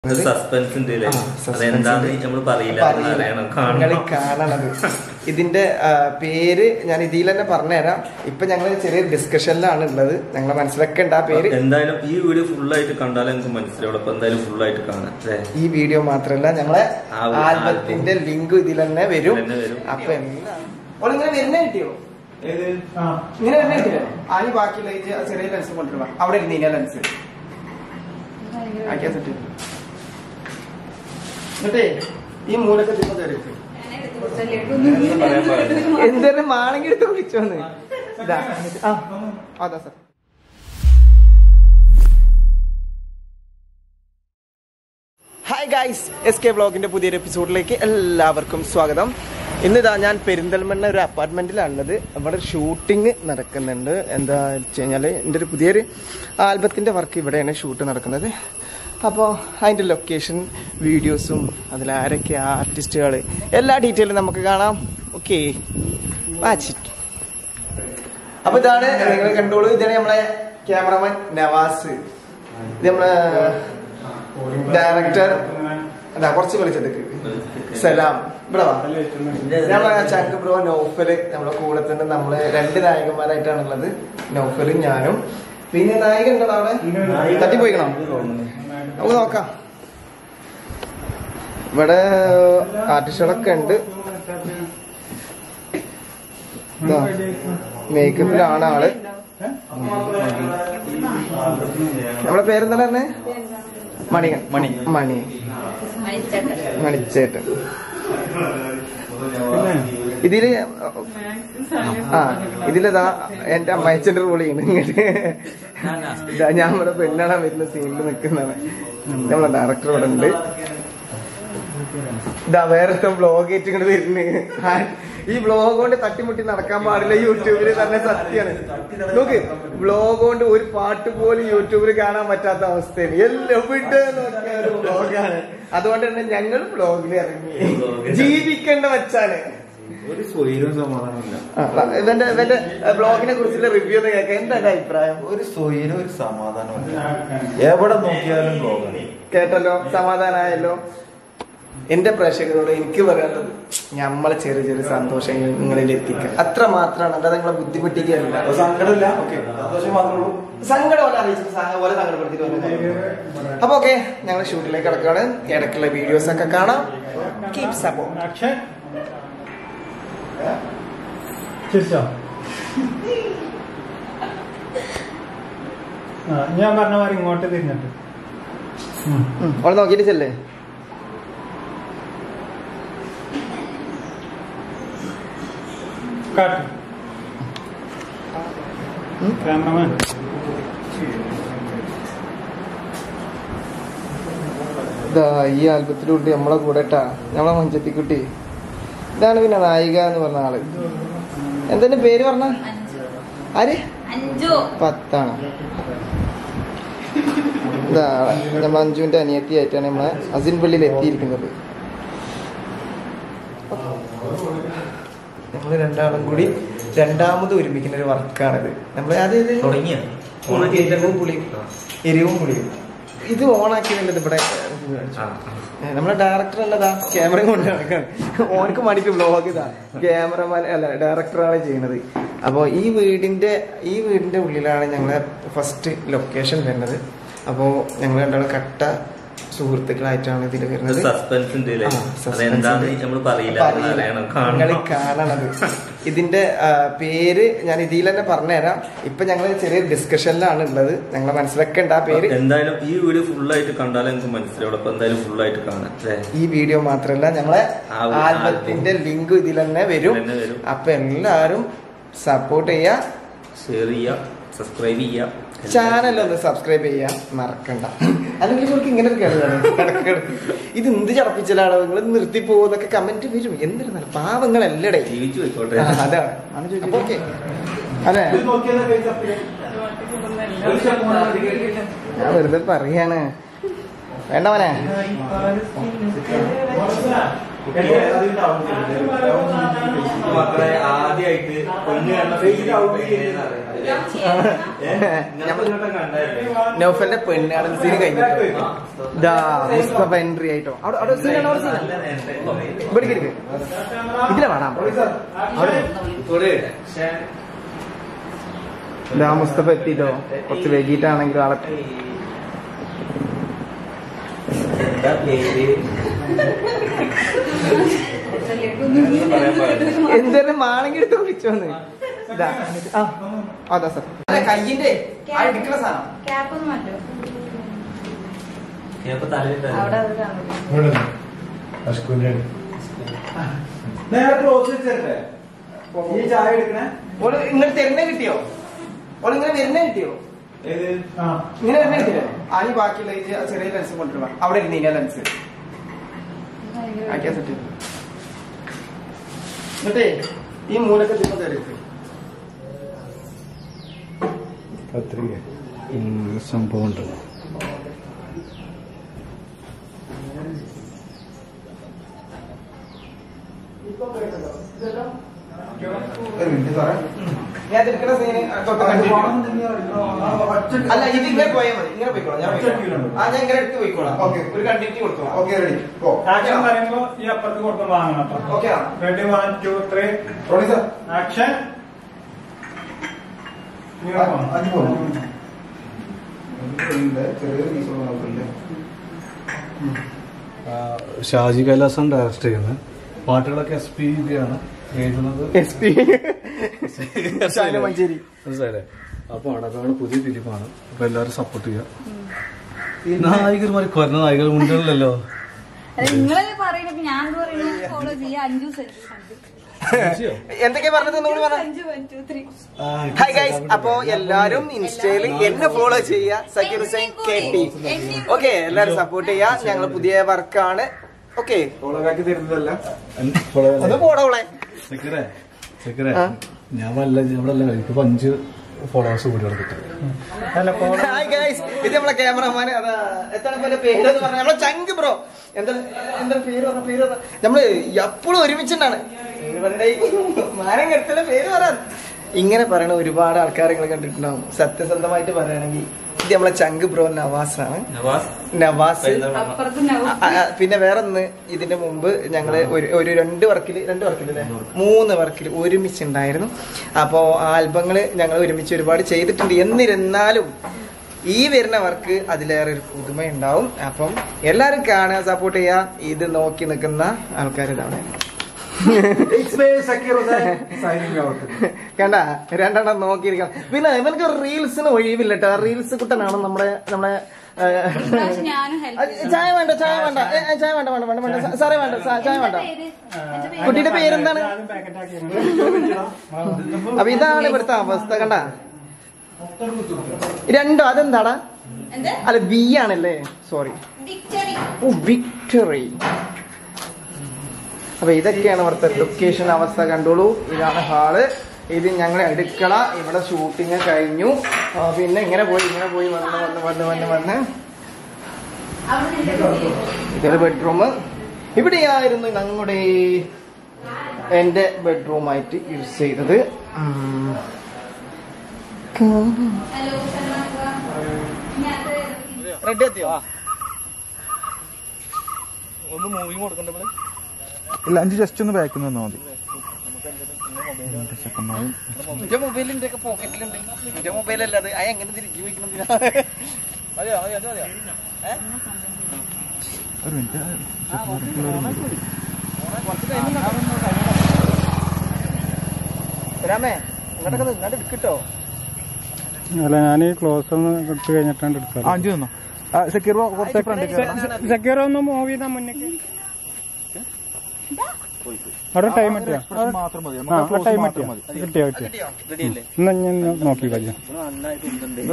ഒരു സസ്പെൻസ് ഉണ്ട് ഇതില്. ആ, suspense അതെന്താന്ന് ഉണ്ട്. നമ്മൾ പറയില്ല പറയില്ല. അറിയണം നിങ്ങള് കാണണം കാണണത് ഇതിന്റെ ആ, പേര് ഞാൻ ഇതിൽ തന്നെ പറഞ്ഞുതരാം ഇപ്പൊ ഞങ്ങൾ ചെറിയ ഡിസ്കഷനിലാണ് ഉള്ളത് ഞങ്ങളെ മനസ്സിലൊക്കെ ആ പേര് എന്തായാലും ഈ വീഡിയോ ഫുൾ ആയിട്ട് കണ്ടാലേ എനിക്ക് മനസ്സിലാവുള്ളൂ അപ്പൊ എന്തായാലും ഫുൾ ആയിട്ട് കാണാം അല്ലേ ഈ വീഡിയോ മാത്രല്ല ഞങ്ങളെ ആ ഒരു ആൽബത്തിന്റെ ലിങ്ക് ഇതിൽ തന്നെ വരും ഇതിൽ തന്നെ വരും. അപ്പൊ എല്ലാം ഓളിങ്ങനെ വരുന്ന കിട്ടിയോ ഇങ്ങനെ വരുന്ന കിട്ടിയോ ആനി ബാക്കിയുള്ള ഈ ചെറിയ ലെൻസ് കൊണ്ടുവരാം അവിടെ ഇരുന്നീന ലെൻസ് ആക്കിയാ സെറ്റ് എന്നിട്ടേ ഈ മൂലൊക്കെ തിപ്പ കയറിയിട്ട് പറയാൻ പാടില്ല. എന്തെങ്കിലും മാണെങ്കിൽ എടുത്ത് വിളിച്ചോന്ന് ഇതാ ആ അതാ sir hi guys S K ബ്ലോഗിന്റെ പുതിയൊരു എപ്പിസോഡിലേക്ക് എല്ലാവർക്കും സ്വാഗതം ഇന്നിതാ ഞാൻ പെരിന്തൽമണ്ണ ഒരു അപ്പാർട്ട്മെന്റിലാണുള്ളത് ഇവിടെ ഷൂട്ടിംഗ് നടക്കുന്നുണ്ട് എന്താ വെച്ച് കഴിഞ്ഞാൽ എൻ്റെ ഒരു പുതിയൊരു ആൽബത്തിന്റെ വർക്ക് ഇവിടെയാണ് ഷൂട്ട് നടക്കുന്നത് അപ്പോൾ അതിൻ്റെ ലൊക്കേഷൻ വീഡിയോസും അതിലാരൊക്കെ ആർട്ടിസ്റ്റുകൾ എല്ലാ ഡീറ്റെയിലും നമുക്ക് കാണാം ഓക്കെ വാച്ചിട്ട് അപ്പൊ ഇതാണ് നിങ്ങൾ കണ്ടോളൂ ഇതാണ് നമ്മളെ ക്യാമറമാൻ നവാസ് ഇത് നമ്മളെ ഡയറക്ടർ അതാ കുറച്ച് വിളിച്ചെടുക്ക് സലാം ഇവിടെ വാ നമ്മളെ ചങ്ക് ബ്രോ നൗഫല് നമ്മുടെ കൂടെ തന്നെ നമ്മള് രണ്ട് നായകന്മാരായിട്ടാണുള്ളത് നൗഫലും ഞാനും പിന്നെ നായിക ഉണ്ടോ അവിടെ തട്ടിപ്പോയിക്കണോ നമുക്ക് നോക്കാം ഇവിടെ ആർട്ടിസ്റ്റുകളൊക്കെ ഉണ്ട് ഇതാ, മേക്കപ്പിലാണ് ആള് നമ്മളെ പേരെന്താ പറഞ്ഞേ മണികൻ മണി മണി മണിച്ചേട്ടൻ ഇതില് ആ ഇതിലിതാ എന്റെ അമ്മയച്ചന്റെ റോൾ ചെയ്യണം ഇങ്ങോട്ട് ഇതാ ഞാൻ ഇവിടെ പെണ്ണാണാൻ വരുന്ന സീനിൽ നിൽക്കുന്നതാണ് നമ്മളെ ഡയറക്ടർ ഇവിടെ ഉണ്ട് ഇതാ വേറെ ബ്ലോഗ് ആയിട്ട് ഇങ്ങോട്ട് വരുന്നത് ഈ ബ്ലോഗ് കൊണ്ട് തട്ടിമുട്ടി നടക്കാൻ പാടില്ല യൂട്യൂബില് തന്നെ സത്യാണ് നോക്ക് ബ്ലോഗ് കൊണ്ട് ഒരു പാട്ട് പോലും യൂട്യൂബിൽ കാണാൻ പറ്റാത്ത അവസ്ഥയാണ് എല്ലാം വിട്ട് നോക്കിയ ഒരു ബ്ലോഗാണ് അതുകൊണ്ട് തന്നെ ഞങ്ങൾ ബ്ലോഗിൽ ഇറങ്ങി ജീവിക്കേണ്ട വെച്ചാണ് ഒരു സ്വൈരവും സമാധാനമില്ല ആ, ഇവന്റെ ഇവന്റെ ബ്ലോഗിനെ കുറിച്ചുള്ള റിവ്യൂ ഒന്ന് കേൾക്കാം എന്താ എന്റെ അഭിപ്രായം ഒരു സ്വൈരം ഒരു സമാധാനമില്ല എവിടെ നോക്കിയാലും ബ്ലോഗാണ് കേട്ടല്ലോ സമാധാനമായല്ലോ എന്റെ പ്രേക്ഷകരോട് എനിക്ക് പറയാനുള്ളത് നമ്മളെ ചെറിയ ചെറിയ സന്തോഷങ്ങൾ നിങ്ങളിൽ എത്തിക്കുക അത്ര മാത്രമാണ് അല്ലാതെ നിങ്ങളെ ബുദ്ധിമുട്ടിക്കുകയല്ല അപ്പൊ സങ്കടമില്ല സന്തോഷം മാത്രമേ ഉള്ളൂ സങ്കടമല്ല അറിയിച്ചിട്ട് സാ- പോലെ സങ്കടപ്പെടുത്തിട്ട് വന്നു അപ്പൊ ഓക്കെ ഞങ്ങൾ ഷൂട്ടിലേക്ക് കിടക്കാണ് ഇടയ്ക്കുള്ള വീഡിയോസ് ഒക്കെ കാണാം കീപ് സപ്പോർട്ട് അക്ഷയ് ചിരിച്ചോ ആ ഞാൻ പറഞ്ഞ മാതിരി ഇങ്ങോട്ട് തിരിഞ്ഞിട്ട് ഉം. അവളെ നോക്കിയിട്ട് ചെല്ലേ കാട്ട് ഉം. ക്യാമറമാൻ ഇതാ ഈ ആൽബത്തിലുണ്ട് നമ്മളെ കൂടെ ട്ടാ നമ്മളെ മഞ്ചത്തിക്കുട്ടി ഇതാണ് പിന്നെ നായിക എന്ന് പറഞ്ഞ ആള് എന്തിന്റെ പേര് പറഞ്ഞ ആര് അഞ്ചു പത്താണ് ഇതാ നമ്മൾ അഞ്ജുവിന്റെ അനിയത്തി ആയിട്ടാണ് നമ്മളെ അസിൻ പള്ളിയിൽ എത്തിയിരിക്കുന്നത് നമ്മൾ രണ്ടാളും കൂടി രണ്ടാമത് ഒരുമിക്കുന്ന ഒരു വർക്കാണിത് നമ്മൾ അതായത് തുടങ്ങിയ എരിവും പുളിയും എരിവും പുളിയും ഇത് ഓണാക്കിയതല്ലത് ഇവിടെ ഏ, നമ്മളെ ഡയറക്ടർ അല്ലതാ ക്യാമറ കൊണ്ട് നടക്കാണ് ഓനക്ക് വേണ്ടിട്ട് വ്ലോഗ് ഇതാ ക്യാമറമാൻ അല്ല ഡയറക്ടറാണ് ചെയ്യുന്നത് അപ്പോൾ ഈ വീടിന്റെ ഈ വീടിന്റെ ഉള്ളിലാണ് ഞങ്ങളെ ഫസ്റ്റ് ലൊക്കേഷൻ വരുന്നത് അപ്പോൾ ഞങ്ങൾ രണ്ടാളും കട്ട സുഹൃത്തുക്കളായിട്ടാണ് ഇതിൽ വരുന്നത് സസ്പെൻസ് ഉണ്ട് ഇതില്. ആ, suspense അതെന്താന്ന് ഉണ്ട്. നമ്മൾ പറയില്ല പറയില്ല. അറിയണം നിങ്ങള് കാണണം കാണണത് ഇതിന്റെ ആ, പേര് ഞാൻ ഇതിൽ തന്നെ പറഞ്ഞുതരാം ഇപ്പൊ ഞങ്ങൾ ചെറിയ ഡിസ്കഷനിലാണ് ഉള്ളത് ഞങ്ങളെ മനസ്സിലൊക്കെ ഉണ്ട് ആ പേര് എന്തായാലും ഈ വീഡിയോ ഫുൾ ആയിട്ട് കണ്ടാലേ എനിക്ക് മനസ്സിലാവുള്ളൂ അപ്പൊ എന്തായാലും ഫുൾ ആയിട്ട് കാണാം അല്ലേ ഈ വീഡിയോ മാത്രല്ല ഞങ്ങളെ ആ ഒരു ആൽബത്തിന്റെ ലിങ്ക് ഇതിൽ തന്നെ വരും ഇതിൽ തന്നെ വരും. അപ്പൊ എല്ലാരും സപ്പോർട്ട് ചെയ്യാ ഷെയർ ചെയ്യുക സബ്സ്ക്രൈബ് ചെയ്യുക ചാനൽ ഒന്ന് സബ്സ്ക്രൈബ് ചെയ്യാൻ മറക്കണ്ട അല്ലെങ്കിൽ ഇവർക്ക് ഇങ്ങനെ ഒരു കേടാണ് ഇടയ്ക്കിടയ്ക്ക് ഇത് എന്ത് ചടപ്പിച്ചാലാണോ നിങ്ങൾ നിർത്തി പോകുന്നൊക്കെ കമന്റ് വരും എന്നിരുന്നാലും പാവങ്ങളല്ലടേ ജീവിച്ചു പോയിക്കോട്ടെ ആ, അതാണ് ആണ് ചോദിച്ചത്. ഓക്കേ. അതെ ഞാൻ വെറുതെ പറയാണ് വേണ്ട മോനെ മക്കളെ ആദ്യമായിട്ട് പൊന്നു നൗഫലിന്റെ പെണ്ണാടൻ സീൻ കഴിഞ്ഞിട്ട് ഇതാ മുസ്തഫ എൻട്രി ആയിട്ടോ അവിടെ അവിടെ സീനാണ് അവിടെ സീനാണ് ഇവിടെ ഇരിക്ക്. ഇതിലെ വേണം അവിടെ ഇതാ മുസ്തഫ എത്തിട്ടോ കുറച്ച് വൈകിട്ടാണെങ്കിലും ആളെ എന്താ പേര് എന്തെങ്കിലും മാണെങ്കിൽ എടുത്ത് വിളിച്ചോന്ന് ഇതാ ആ അതാ സർ കയ്യിന്റെ ആ എടുക്കുന്ന സാധനം ക്യാപ്പ് ഒന്ന് മാറ്റോ ഞാനിപ്പോ തലയിൽ അവിടെ അത് കാണും നേരെ ക്ലോസ് വെച്ചേ ഈ ചായ എടുക്കണേ ഓള് ഇങ്ങനെ തരുന്നേ കിട്ടിയോ ഓള് ഇങ്ങനെ വരുന്നേ കിട്ടിയോ ഏത് ഇങ്ങനെ വരുന്നേ കിട്ടിയോ ആനി ബാക്കിയുള്ള ഈ ചെറിയ ലെൻസ് കൊണ്ടുവരാ അവിടെ ഇരുന്നില്ല ലെൻസ് ആക്കിയാ സെറ്റ് എന്നിട്ടേ ഈ മൂലൊക്കെ തിരുമ്പോ തരും സംഭവം ഉണ്ട് ഒരു മിനിറ്റ് സാറേ ഞാൻ എടുക്കുന്ന സീന് തൊട്ട് കണ്ടിട്ട് അല്ല ഇത് ഇങ്ങനെ പോയാൽ മതി ഇങ്ങനെ പോയിക്കോളാം ഞാൻ പോയിക്കോളാം. ആ ഞാൻ ഇങ്ങനെ എടുത്ത് പോയിക്കോളാം ഓക്കെ ഒരു കണ്ടിന്യൂറ്റി കൊടുത്തോളാം ഓക്കെ റെഡി ഓ ആക്ഷൻ പറയുമ്പോ ഈ അപ്പുറത്ത് കൊടുക്കാൻ വാങ്ങണം കേട്ടോ okay ready one two three Roni sir action അഞ്ച് പോകണം ചെറിയൊരു പീസ് നോക്കുന്നുണ്ട് ഷാജി കൈലാസാണ് ഡയറക്റ്റ് ചെയ്യുന്നത് പാട്ടുകളൊക്കെ എസ് പി ആണ് എഴുതുന്നത് എസ് പി മഞ്ചേരി മനസ്സിലായില്ലേ അപ്പൊ അടക്കാണ് പുതിയ ഫിലിമാണ് അപ്പൊ എല്ലാവരും സപ്പോർട്ട് ചെയ്യുക നായികന്മാർ കുറഞ്ഞ നായികൾ മുന്നിലല്ലോ നിങ്ങളെ പറയുന്നത് ഞാൻ പറയുന്നത് ഫോളോ ചെയ്യാം അഞ്ചു സഞ്ജു സഞ്ജു എന്തൊക്കെയാ പറഞ്ഞത് ഒന്നുകൂടി പറഞ്ഞ Sanju one two three hi guys അപ്പോ എല്ലാരും ഇൻസ്റ്റയിൽ എന്നെ ഫോളോ ചെയ്യുക Zakir Hussain K T okay എല്ലാരും സപ്പോർട്ട് ചെയ്യാ ഞങ്ങൾ പുതിയ വർക്കാണ് ഓക്കെ ഓളാക്കി തരുന്നതല്ല ഒന്ന് പോടോളെ സെക്രേ സെക്രേ ഞാൻ വല്ല ഇവിടെ അല്ല എനിക്കിപ്പോ അഞ്ച് ഫോളോവേഴ്സ് കൂടി കിട്ടും ഹായ് ഗൈസ് ഇത് നമ്മളെ ക്യാമറമാൻ അതാ എത്ര പോലെ പേര് എന്ന് പറഞ്ഞാൽ നമ്മളെ ചങ്ക് ബ്രോ എന്താ എന്താ പേര് പറഞ്ഞ പേര് പറഞ്ഞ നമ്മള് എപ്പോഴും ഒരുമിച്ചുണ്ടാണ് പേര് പറയണ്ടേ? മാനം കെടുത്തല്ല പേര് പറയാൻ ഇങ്ങനെ പറയണ ഒരുപാട് ആൾക്കാരെ നിങ്ങൾ കണ്ടിട്ടുണ്ടാവും സത്യസന്ധമായിട്ട് പറയുകയാണെങ്കിൽ ഇത് നമ്മളെ ചങ്ക് ബ്രോ നവാസാണ് നവാസ് നവാസ് അപ്പുറത്ത് ആ, ആ, പിന്നെ വേറൊന്ന് ഇതിന്റെ മുമ്പ് ഞങ്ങള് ഒരു ഒരു രണ്ട് വർക്കില് രണ്ട് വർക്കില് മൂന്ന് വർക്കിൽ ഒരുമിച്ചുണ്ടായിരുന്നു അപ്പോ ആ ആൽബങ്ങള് ഞങ്ങൾ ഒരുമിച്ച് ഒരുപാട് ചെയ്തിട്ടുണ്ട് എന്നിരുന്നാലും ഈ വരുന്ന വർക്ക് അതിലേറെ ഒരു പുതുമയുണ്ടാവും അപ്പം എല്ലാരും കാണുക സപ്പോർട്ട് ചെയ്യുക ഇത് നോക്കി നിൽക്കുന്ന ആൾക്കാർ ഇതാണ് സൈനിങ് ഔട്ട് കണ്ട രണ്ടെണ്ണം നോക്കിയിരിക്കണം പിന്നെ ഇവനക്ക് റീൽസിന് ഒഴിവില്ല കേട്ടോ റീൽസ് കുട്ടനാണ് നമ്മുടെ നമ്മുടെ ഏ, ഇപ്രാവശ്യം ഞാനും ആ, ഹെൽപ്പ് ചായ വേണ്ട ചായ വേണ്ട ഏ, ഏ, ചായ വേണ്ട വേണ്ട വേണ്ട വേണ്ട സാറേ വേണ്ട സാ- ചായ വേണ്ട കുട്ടിയുടെ പേരെന്താണ് അപ്പൊ ഇതാണ് ഇവിടുത്തെ അവസ്ഥ കണ്ട രണ്ടോ അതെന്താടാ എന്ത് അല്ല ബി ആണല്ലേ സോറി വിക്ടറി ഓ വിക്ടറി അപ്പൊ ഇതൊക്കെയാണ് ഇവിടുത്തെ ലൊക്കേഷൻ അവസ്ഥ കണ്ടോളൂ ഇതാണ് ഹാള് ഇത് ഞങ്ങളെ അടുക്കള ഇവിടെ ഷൂട്ടിങ് കഴിഞ്ഞു ആ, പിന്നെ ഇങ്ങനെ പോയി ഇങ്ങനെ പോയി വന്ന് വന്ന് വന്ന് വന്ന് വന്ന് ഇതൊരു ബെഡ്റൂം ഇവിടെയായിരുന്നു ഞങ്ങളുടെ എന്റെ ബെഡ്റൂമായിട്ട് യൂസ് ചെയ്തത് ഉം. ഹലോ റെഡി എത്തിയോ ഒന്ന് മൂവിങ് കൊടുക്കണ്ടേ ഇല്ല അഞ്ച് ജസ്റ്റ് ഒന്ന് ബാക്കിൽ നിന്ന് മതി എന്റെ മൊബൈലിന്റെ ഒക്കെ പോക്കറ്റിലുണ്ട് എന്റെ മൊബൈലല്ല അത് അയ എങ്ങനെ തിരിച്ചു വയ്ക്കണം മതിയോ മതിയോ അത് മതിയോ ഒരു മിനിറ്റ് രാമേ ഇങ്ങോട്ടൊക്കെ ഇങ്ങോട്ട് എടുക്കട്ടോ അല്ല ഞാൻ ഈ ക്ലോസ് ഒന്ന് എടുത്ത് കഴിഞ്ഞിട്ടാണ് എടുത്തത് അഞ്ച് നിന്നോ സെക്യൂർ കുറച്ച് ഫ്രണ്ട് സെക്യൂർ ഒന്ന് മൂവ് ചെയ്താൽ മുന്നേക്ക് അവിടെ ടൈം കിട്ടിയോ മാത്രം മതി ആ അവിടെ ടൈം കിട്ടിയോ കിട്ടിയോ കിട്ടിയോ റെഡിയല്ലേ എന്നാ ഞാൻ നോക്കി കഴിഞ്ഞു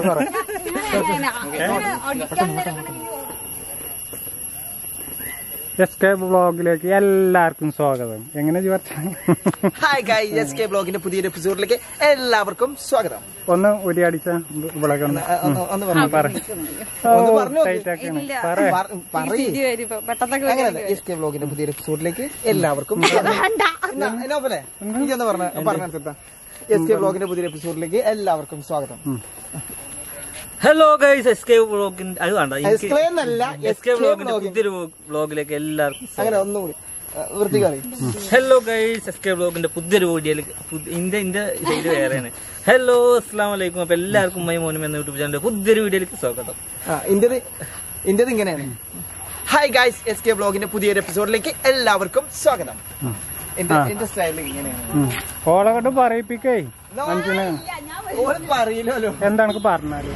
അടിക്കാൻ നേരം എസ് കെ ബ്ലോഗിലേക്ക് എല്ലാവർക്കും സ്വാഗതം എങ്ങനെ ജി പറഞ്ഞ ഹായ് ഗായ് എസ് കെ ബ്ലോഗിന്റെ പുതിയൊരു എപ്പിസോഡിലേക്ക് എല്ലാവർക്കും സ്വാഗതം ഒന്ന് ഉരി അടിച്ച വിളക്ക് ഒന്ന് ആ, ഒന്ന് ഒന്ന് പറഞ്ഞു പറ ഒന്ന് പറഞ്ഞു നോക്ക്. ടൈറ്റ് ആക്കിയാണ് ഇല്ല. പറ പറ- പറയ് ചിരി വരും ഇപ്പൊ. പെട്ടെന്നൊക്കെ അങ്ങനെയല്ല എസ് കെ ബ്ലോഗിന്റെ പുതിയൊരു എപ്പിസോഡിലേക്ക് എല്ലാവർക്കും നോപ്പല്ലേ നീ എന്ന് പറഞ്ഞ പറഞ്ഞ എസ് കെ ബ്ലോഗിന്റെ പുതിയൊരു എപ്പിസോഡിലേക്ക് എല്ലാവർക്കും സ്വാഗതം ഹലോ ഗൈസ് എസ് കെ വ്ളോഗിന്റെ അത് വേണ്ട എസ് കെ എന്നല്ല എസ് കെ വ്ളോഗിന്റെ പുതിയൊരു വ്ളോഗിലേക്ക് എല്ലാവർക്കും അങ്ങനെ ഒന്നുകൂടി വൃത്തികാറി ഹലോ ഗൈസ് എസ് കെ വ്ളോഗിന്റെ പുതിയൊരു വീഡിയോയിലേക്ക് ഇന്റെ ഇന്റെ ശൈലി വേറെയാണ് ഹലോ അസ്സാം വലൈക്കും അപ്പൊ എല്ലാവർക്കും ഉമ്മയും മോനും എന്ന യൂട്യൂബ് ചാനലിന്റെ പുതിയൊരു വീഡിയോയിലേക്ക് സ്വാഗതം ആ ഇന്റത് ഇന്റത് ഇങ്ങനെയാണ് ഹായ് ഗായ്സ് എസ് കെ ബ്ലോഗിന്റെ പുതിയൊരു എപ്പിസോഡിലേക്ക് എല്ലാവർക്കും സ്വാഗതം എന്റെ എന്റെ സ്റ്റൈലിൽ ഇങ്ങനെയാണ് ഓളെ കൊണ്ട് പറയിപ്പിക്കേ അഞ്ചിന് ഓള് പറയില്ലല്ലോ എന്താണ് പറഞ്ഞാല്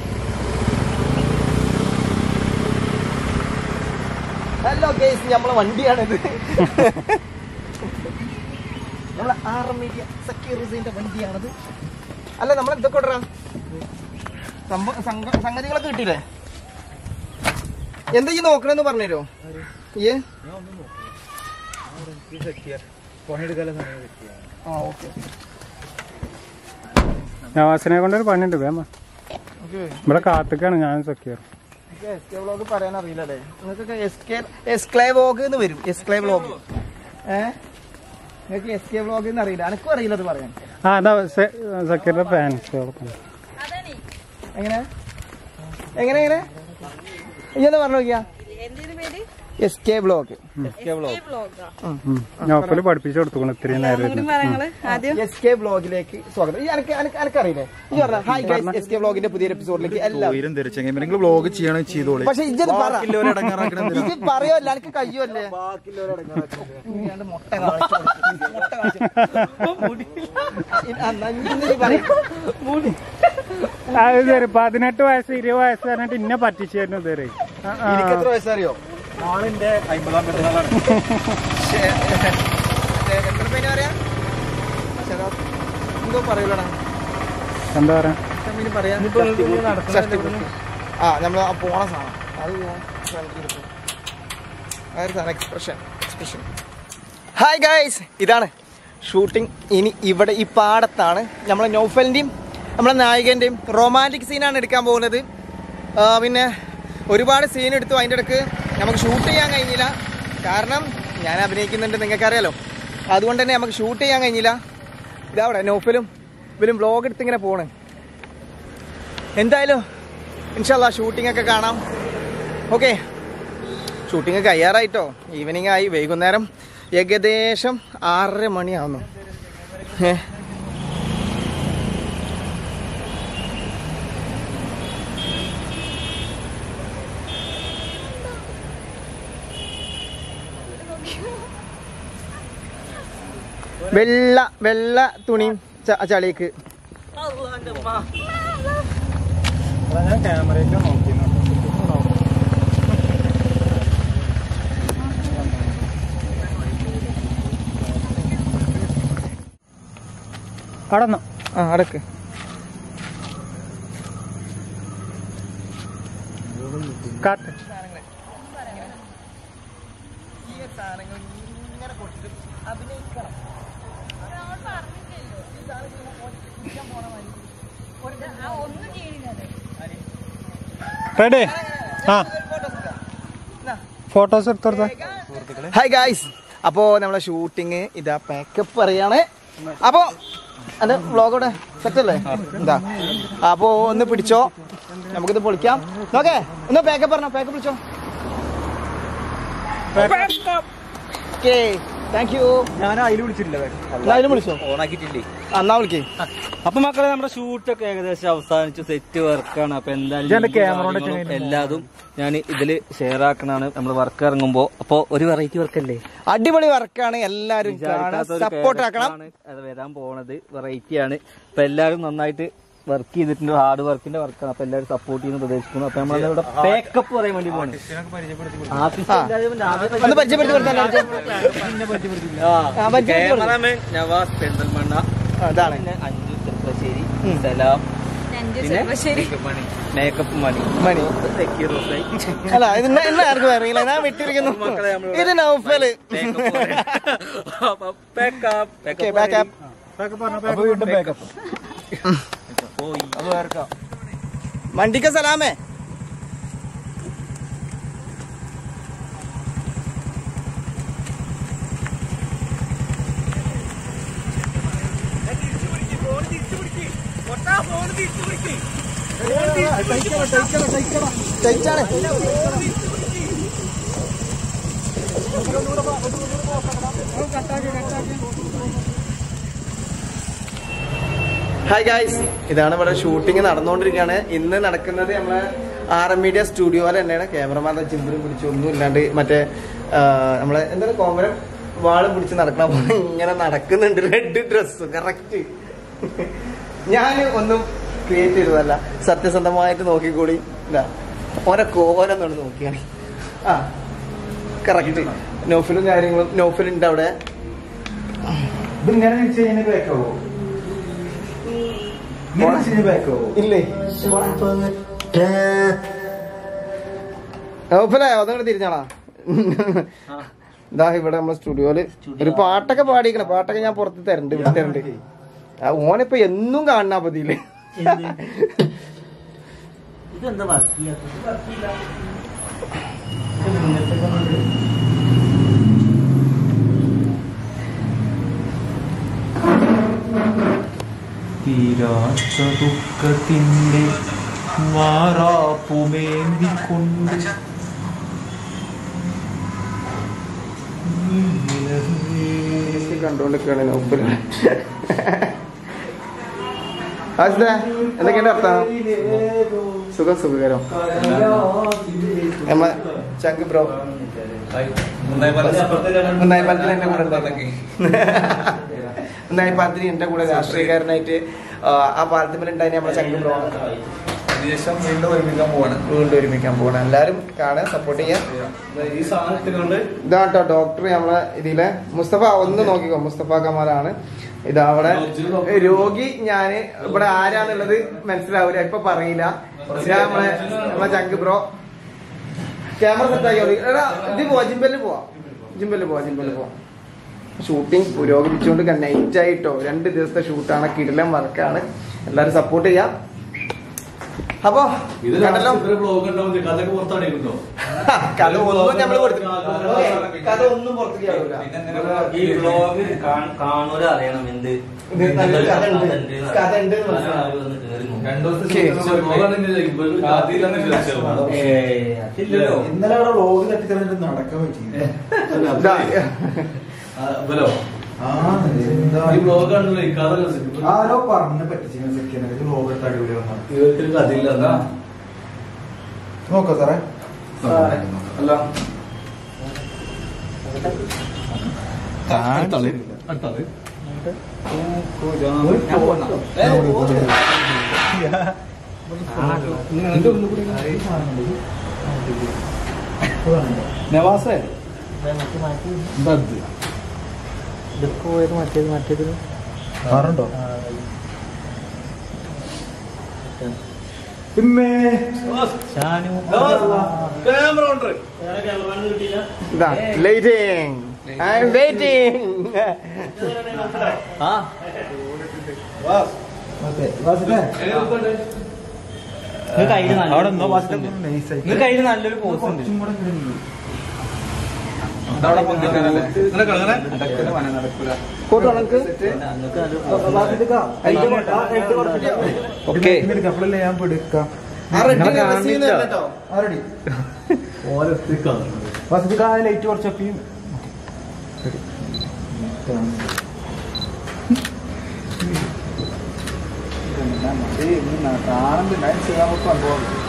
ഹലോ ഗേസ് നമ്മളെ വണ്ടിയാണിത് നമ്മളെ ആർമീഡിയ സെക്യൂരിറ്റിന്റെ വണ്ടിയാണിത് അല്ല നമ്മൾ എന്തൊക്കെ ഇടറാ സംഭവ സംഗ- സംഗതികളൊക്കെ കിട്ടിയില്ലേ എന്താ ഈ നോക്കണെന്ന് പറഞ്ഞുതരോ ഈ ആ ഓക്കെ നവാസിനെ കൊണ്ടൊരു പണിയുണ്ട് വേമ ഓക്കെ ഇവിടെ കാത്തുക്കാണ് ഞാൻ സക്കീർ എസ് കെ വ്ളോഗ് പറയാൻ അറിയില്ലല്ലേ നിങ്ങൾക്കൊക്കെ S K S clay vlog എന്ന് വരും എസ് ക്ലേ വ്ളോഗ് ഏ നിങ്ങൾക്ക് എസ് കെ വ്ളോഗ് എന്ന് അറിയില്ല എനിക്കും അറിയില്ല അത് പറയാൻ ആ അതാ സക്കീറിന്റെ ഫാൻസ് എങ്ങനെ എങ്ങനെ എങ്ങനെ ഇയ്യൊന്ന് പറഞ്ഞു നോക്കിയാ എന്തിനു പേര് എസ് കെ വ്ളോഗ് വ്ളോഗാ നോക്കല് പഠിപ്പിച്ചു കൊടുത്തുക്കണം ഇത്രയും നേരം ഒന്നുകൂടി പറയങ്ങള് ആദ്യം എസ് കെ വ്ളോഗിലേക്ക് സ്വാഗതം ഈ അനക്ക് അനക്ക് അനക്കറിയില്ലേ ഈ പറഞ്ഞ ഹായ് ഗൈസ് എസ് കെ വ്ളോഗിന്റെ പുതിയൊരു എപ്പിസോഡിലേക്ക് എല്ലാവരും ഉയരം ധരിച്ചെങ്കിൽ നിങ്ങൾ വ്ലോഗ് ചെയ്യണമെങ്കിൽ ചെയ്തോളി പക്ഷെ ഇജ്ജത് പറ ബാക്കിയുള്ളവരെ ഇടങ്ങാറാക്കണം എന്തിനാ? ഇത് പറയോല്ല എനിക്ക് കഴിയുമല്ലേ ഇയാളുടെ മുട്ട കാണിച്ചു കൊടുത്തു. മുട്ട കാണിച്ചു. ഇ- ആ, എന്നാ ഇനി നീ പറയ്. അത് ശരി പതിനെട്ട് വയസ്സ് ഇരുപത് വയസ്സ് പറഞ്ഞിട്ട് ഇന്നെ പറ്റിച്ചായിരുന്നു ഇതുവരെ ആ, ആ. എനിക്ക് എത്ര വയസ്സറിയോ ആളിന്റെ അമ്പതാം പെരുന്നാളാണ് ശ്ശേ, മറ്റേ എത്ര പേര് പറയാ ചേട്ടാ, എന്തോ പറയൂലടാ എന്താ പറയാ മീന് പറയാ ഷഷ്ടിപൂർത്തി. ആ നമ്മൾ ആ പോണ സാധനം അത് ഞാൻ ഫ്രണ്ടിൽ എടുക്കും. ആ ഒരു സാധനം എക്സ്പ്രഷൻ എക്സ്പ്രഷൻ ഹായ് ഗായ്സ് ഇതാണ് ഷൂട്ടിംഗ് ഇനി ഇവിടെ ഈ പാടത്താണ് നമ്മളെ നൗഫലിൻ്റെയും നമ്മളെ നായകൻ്റെയും റൊമാൻറ്റിക് സീനാണ് എടുക്കാൻ പോകുന്നത് ആ, പിന്നെ ഒരുപാട് സീൻ എടുത്തു അതിൻ്റെ ഇടയ്ക്ക് നമുക്ക് ഷൂട്ട് ചെയ്യാൻ കഴിഞ്ഞില്ല കാരണം ഞാൻ അഭിനയിക്കുന്നുണ്ട് നിങ്ങൾക്കറിയാലോ അതുകൊണ്ട് തന്നെ നമുക്ക് ഷൂട്ട് ചെയ്യാൻ കഴിഞ്ഞില്ല ഇതവിടെ നൗഫലും ഇവരും വ്ലോഗ് എടുത്ത് ഇങ്ങനെ പോണ് എന്തായാലും ഇൻഷല്ല ഷൂട്ടിംഗ് ഒക്കെ കാണാം ഓക്കെ ഷൂട്ടിംഗ് കഴിയാറായിട്ടോ ഈവനിങ് ആയി വൈകുന്നേരം ഏകദേശം ആറര മണിയാവുന്നു ഏ വെള്ള വെള്ള തുണിയും ച- ചളിക്ക് ഞാൻ ക്യാമറയൊക്കെ നോക്കി കടന്നു ആ അടക്ക് കാട്ട് റെഡി ആ ഫോട്ടോസ് എടുത്തോർത്താ ഹായ് ഗായ്സ് അപ്പോ നമ്മളെ ഷൂട്ടിങ് ഇതാ പാക്കപ്പ് പറയാണ് അപ്പോ എന്റെ വ്ളോഗോടെ സെറ്റല്ലേ എന്താ അപ്പോ ഒന്ന് പിടിച്ചോ നമുക്കിത് പൊളിക്കാം നോക്കേ ഒന്ന് പാക്കപ്പ് പറഞ്ഞോ പാക്കപ്പ് പിടിച്ചോ ഓക്കേ താങ്ക് യു ഞാൻ അതിൽ വിളിച്ചിട്ടില്ല അതിലും വിളിച്ചോ ഓണാക്കിയിട്ടില്ലേ ആ, എന്നാ വിളിക്കേ അപ്പൊ മക്കളെ നമ്മുടെ ഷൂട്ടൊക്കെ ഏകദേശം അവസാനിച്ചു സെറ്റ് വർക്കാണ് അപ്പൊ എന്തായാലും ഇജ്ജ് എന്റെ ലിങ്കും camera കൊണ്ട് കാര്യങ്ങളും എല്ലാതും ഞാൻ ഇതില് ഷെയർ ആക്കണാണ് നമ്മൾ വർക്ക് ഇറങ്ങുമ്പോ അപ്പൊ ഒരു വെറൈറ്റി വർക്കല്ലേ അടിപൊളി വർക്കാണ് എല്ലാരും വിചാരിക്കാത്ത ഒരു സപ്പോർട്ട് ആക്കണം character ആണ് അത് വരാൻ പോണത് വെറൈറ്റി ആണ് അപ്പൊ എല്ലാരും നന്നായിട്ട് വർക്ക് ചെയ്തിട്ടുണ്ട് ഹാർഡ് വർക്കിന്റെ വർക്കാണ് അപ്പൊ എല്ലാവരും സപ്പോർട്ട് ചെയ്യുന്ന പ്രതീക്ഷിക്കുന്നു അപ്പൊ നമ്മളിവിടെ പേക്കപ്പ് പറയാൻ വേണ്ടി പോകണം ഒന്ന് പരിചയപ്പെടുത്തി കൊടുത്താൽ ആ, പരിചയപ്പെടുത്തി കൊടുക്ക്. ക്യാമറാമാൻ നവാസ് പെരിന്തൽമണ്ണ അതാണ് പിന്നെ അഞ്ചു ചെറുപ്പശ്ശേരി സലാം അഞ്ചു പിന്നെ ചെറുപ്പശ്ശേരി മേക്കപ്പ് മണി മേക്കപ്പ് മണി മണി തെക്കി റോസായി അല്ല ഇത് ഇന്ന- ഇന്ന ആർക്കും അറിയില്ല ഞാൻ വിട്ടിരിക്കുന്നു മക്കളെ നമ്മളിവിടെ ഇത് നൗഫല് ഓക്കെ ബാക്കപ്പ് അപ്പൊ വീണ്ടും ബാക്കപ്പ് പോയി അത് വേർക്കാം മണ്ടിക്ക സലാമേ ടൈറ്റാണ് ഹായ് ഗായ്സ് ഇതാണ് ഇവിടെ ഷൂട്ടിംഗ് നടന്നുകൊണ്ടിരിക്കുകയാണ് ഇന്ന് നടക്കുന്നത് നമ്മളെ ആർ എം മീഡിയ സ്റ്റുഡിയോയിൽ തന്നെയാണ് ക്യാമറമാരുടെ ചിന്തരും പിടിച്ച് ഒന്നും ഇല്ലാണ്ട് മറ്റേ ആ, നമ്മളെ എന്താണ് കോമരം വാളും പിടിച്ച് നടക്കണ പോലെ ഇങ്ങനെ നടക്കുന്നുണ്ട് റെഡ് ഡ്രസ് കറക്റ്റ് ഞാൻ ഒന്നും ക്രിയേറ്റ് ചെയ്തതല്ല സത്യസന്ധമായിട്ട് നോക്കിക്കൂടി ഇതാ ഓരോ കോലൊന്നാണ് നോക്കിയാണ് ആ കറക്റ്റ് നോഫിലും കാര്യങ്ങളും നോഫിലുണ്ട് അവിടെ ഇതിങ്ങനെ വെച്ച് കഴിഞ്ഞാൽ ബാക്കാവോ ഇങ്ങനെ വെച്ച് കഴിഞ്ഞാൽ ബാക്കാവോ ഇല്ലേ നോഫിലായോ അതങ്ങോട്ട് തിരിഞ്ഞാളാ ഇതാ ഇവിടെ നമ്മളെ സ്റ്റുഡിയോയില് ഒരു പാട്ടൊക്കെ പാടിക്കണം പാട്ടൊക്കെ ഞാൻ പുറത്ത് തരണ്ട് ഇവിടെ തരണ്ട് ആ ഓനിപ്പോ എന്നും കാണണ പതിയില് ഇതെന്താ ബാക്കിയാ തീരാത്ത ദുഃഖത്തിന്റെ മാറാപ്പുമേന്തിക്കൊണ്ട് കണ്ടോണ്ടിരിക്കുകയാണ് നോഫില് ആസിദേ, എന്തൊക്കെയുണ്ട് വർത്താനം സുഖം സുഖകരം നമ്മ ചങ്ക് ബ്രോ മുന്നായി പാലത്തിൽ എന്റെ കൂടെ ഉണ്ടായിരുന്നു മുന്നായി പാലത്തിൽ എന്റെ കൂടെ രാഷ്ട്രീയക്കാരനായിട്ട് ആ, ആ പാലത്തിൽ ഉണ്ടായി നമ്മളെ ചങ്ക് ബ്രോ ശേഷം വീണ്ടും ഒരുമിക്കാൻ പോവാണ് വീണ്ടും ഒരുമിക്കാൻ പോകണം എല്ലാരും കാണാൻ സപ്പോർട്ട് ചെയ്യാം ഈ സാധനം ഇട്ടുകൊണ്ട് ഇതാട്ടോ ഡോക്ടർ നമ്മളെ ഇതിലെ മുസ്തഫ ഒന്ന് നോക്കിക്കോ മുസ്തഫ കമാലാണ് ഇതാ അവിടെ രോഗി ഞാന് ഇവിടെ ആരാന്നുള്ളത് മനസ്സിലാവൂല ഇപ്പൊ പറയില്ല ഇതാ നമ്മളെ നമ്മളെ ചങ്ക് ബ്രോ ക്യാമറ സെറ്റ് ആക്കി എടാ ഇത് പോവാ ജിമ്പല് പോവാ ജിമ്പല് പോവാ ജിമ്പല് പോവാ ഷൂട്ടിംഗ് പുരോഗമിച്ചുകൊണ്ട് നൈറ്റ് ആയിട്ടോ രണ്ട് ദിവസത്തെ ഷൂട്ടാണ് കിടിലം വർക്കാണ് എല്ലാരും സപ്പോർട്ട് ചെയ്യാം അപ്പൊ ഇത് കണ്ടല്ലോ ബ്ലോഗ് ഉണ്ടാവും കഥയൊക്കെ പുറത്താണിരുന്നോ കഥ ഒന്നും നമ്മള് കൊടുത്തു കഥ ഒന്നും പുറത്തേക്ക് ആവില്ല ഈ വ്ലോഗ് കാണൂല അറിയണം എന്ത് ഇത് നല്ലൊരു കഥ ഉണ്ട്. കഥ ഉണ്ട് എന്ന് മനസ്സിലാവും. രണ്ടു Okay. അതില്ലല്ലോ ഇന്നലെ അവിടെ വ്ളോഗ് തട്ടിത്തറിഞ്ഞിട്ട് നടക്കാൻ പറ്റിയില്ല ഇതാ, ബലോ ആ എന്താ ഈ ബ്ലോഗ് ആണല്ലോ ഈ കഥ രസിക്കും. ആരോ പറഞ്ഞ പറ്റിച്ചിങ്ങനെ സെക്കൻഡ് വ്ളോഗ് എടുത്ത് അടിപൊളി വന്നു ഇവർക്കൊരു കഥയില്ല എന്താ നോക്കാം സാറേ അല്ല അടുത്തത് നവാസേ ഇതൊക്കെ പോയത് മറ്റേത് മറ്റേത് കാറുണ്ടോ പിന്നെ ക്യാമറ ഉണ്ട് ഇതാ ലൈറ്റിംഗ് ഐ എം വെയിറ്റിംഗ് ആ നിങ്ങൾക്ക് അതിന് നല്ല നിങ്ങൾക്ക് അതിന് നല്ലൊരു പോസ്റ്റ് ഉണ്ട് ഫോട്ടോ ഉണക്ക് ഓക്കെ കപ്പലല്ലേ ഞാൻ പിടിക്കാം ആ റെഡ് റസീന്ന് കേട്ടോ ആരടി വസതിക്ക് ആ ലൈറ്റ് കുറച്ചൊക്കെ കാണുന്നുണ്ട് ചെയ്യാൻ സംഭവം